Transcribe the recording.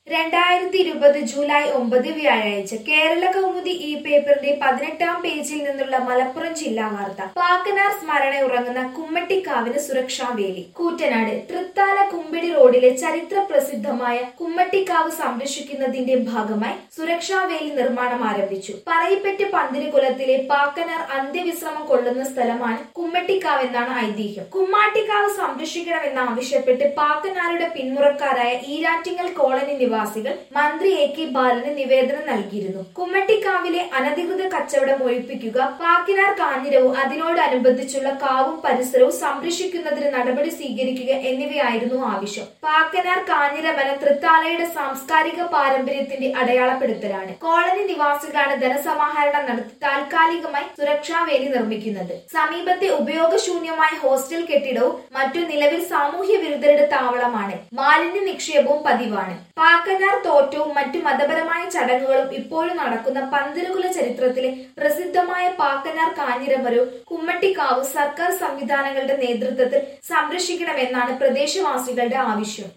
രണ്ടായിരത്തി ഇരുപത് ജൂലൈ ഒമ്പത് വ്യാഴാഴ്ച കേരള കൗമുദി ഈ പേപ്പറിന്റെ പതിനെട്ടാം പേജിൽ നിന്നുള്ള മലപ്പുറം ജില്ലാ വാർത്ത പാക്കനാർ സ്മരണ ഉറങ്ങുന്ന കുമ്മട്ടിക്കാവിന് സുരക്ഷാ വേലി കൂറ്റനാട് തൃത്താല കുമ്പിടി റോഡിലെ ചരിത്ര പ്രസിദ്ധമായ കുമ്മട്ടിക്കാവ് സംരക്ഷിക്കുന്നതിന്റെ ഭാഗമായി സുരക്ഷാ വേലി നിർമ്മാണം ആരംഭിച്ചു പറയിപ്പെറ്റ് പന്തിരികുലത്തിലെ പാക്കനാർ അന്ത്യവിശ്രമം കൊള്ളുന്ന സ്ഥലമാണ് കുമ്മട്ടിക്കാവ് എന്നാണ് ഐതിഹ്യം കുമ്മാട്ടിക്കാവ് സംരക്ഷിക്കണമെന്നാവശ്യപ്പെട്ട് പാക്കനാരുടെ പിന്മുറക്കാരായ ഈരാറ്റിങ്ങൽ കോളനി നിവാസികൾ മന്ത്രി എ കെ ബാലന് നിവേദനം നൽകിയിരുന്നു കുമ്മട്ടിക്കാവിലെ അനധികൃത കച്ചവടം ഒഴിപ്പിക്കുക പാക്കിനാർ കാഞ്ഞിരവും അതിനോടനുബന്ധിച്ചുള്ള കാവും പരിസരവും സംരക്ഷിക്കുന്നതിന് നടപടി സ്വീകരിക്കുക എന്നിവയായിരുന്നു ആവശ്യം പാക്കനാർ കാഞ്ഞിരമന തൃത്താലയുടെ സാംസ്കാരിക പാരമ്പര്യത്തിന്റെ അടയാളപ്പെടുത്തലാണ് കോളനി നിവാസികളാണ് ധനസമാഹരണം നടത്തി താൽക്കാലികമായി സുരക്ഷാ വേലി നിർമ്മിക്കുന്നത് സമീപത്തെ ഉപയോഗശൂന്യമായ ഹോസ്റ്റൽ കെട്ടിടവും മറ്റു നിലവിൽ സാമൂഹ്യ വിരുദ്ധരുടെ താവളമാണ് മാലിന്യ നിക്ഷേപവും പതിവാണ് പാക്കനാർ തോറ്റവും മറ്റു മതപരമായ ചടങ്ങുകളും ഇപ്പോഴും നടക്കുന്ന പന്തിരുകുല ചരിത്രത്തിലെ പ്രസിദ്ധമായ പാക്കനാർ കാഞ്ഞിരമരവും കുമ്മട്ടിക്കാവും സർക്കാർ സംവിധാനങ്ങളുടെ നേതൃത്വത്തിൽ സംരക്ഷിക്കണമെന്നാണ് പ്രദേശവാസികളുടെ ആവശ്യം